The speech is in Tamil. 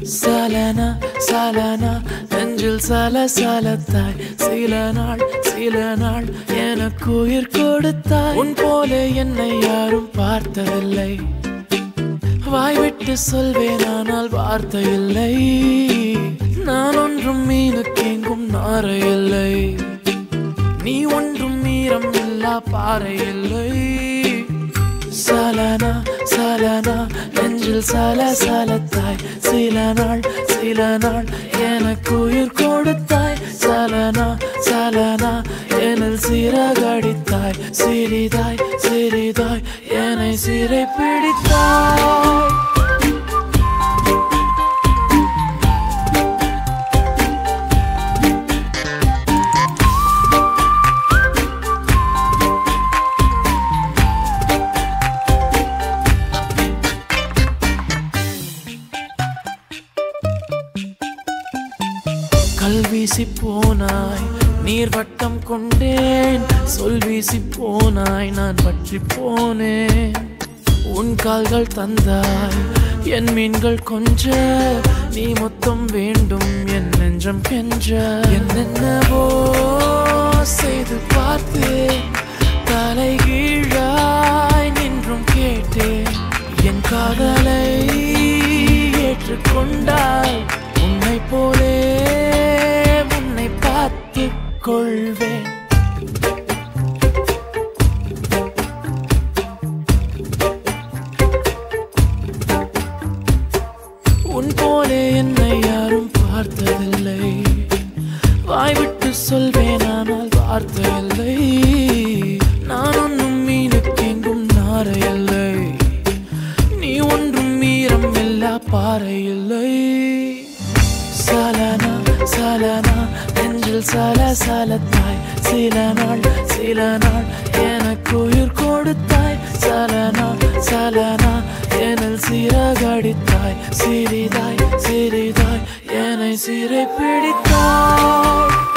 சலனா சலனா நெஞ்சில் சல சலத்தாய் சில நாள் சில நாள் எனக்கு உயிர் கொடுத்தாய் உன் போல என்னை யாரும் பார்த்ததில்லை வாய் விட்டு சொல்வேன் ஆனால் வார்த்தை இல்லை நான் ஒன்றும் மீனுக்கு எங்கும் நார இல்லை நீ ஒன்றும் மீறம் இல்லா பாறை இல்லை சலனா சலனா நெஞ்சில் சல சலத்தாய் சில நாள் சில நாள் எனக்கு உயிர் கொடுத்தாய் சலனா சலனா எனில் சிறகடித்தாய் சிறிதாய் சிறிதாய் என்னை சிறை பிடித்தாய் கல் வீசி போனாய் நீர் வட்டம் கொண்டேன் சொல் வீசி போனாய் நான் பற்றி போனேன் உன் கால்கள் தந்தாய் என் மீன்கள் கொஞ்ச நீ மொத்தம் வேண்டும் என் நெஞ்சம் கெஞ்ச என்னென்னவோ செய்து பார்த்தேன் தலை கீழாய் நின்றும் கேட்டேன் என் காதலை ஏற்றுக்கொண்டாய் உன்னை போலே உன்னை பார்த்து கொள்வேன் உன் போலே என்னை யாரும் பார்த்ததில்லை வாய் விட்டு சொல்வேன் ஆனால் வார்த்தை இல்லை நான் ஒன்றும் மீனுக்கு எங்கும் நார இல்லை நீ ஒன்றும் மீறம் இல்லா பாறை இல்லை சலனா சலனா நெஞ்சில் சல சலத்தாய் சில நாள் சில நாள் எனக்கு உயிர் கொடுத்தாய் சலனா சலனா எனில் சிறகடித்தாய் சிறிதாய் சிறிதாய் என்னை சிறை பிடித்தாய்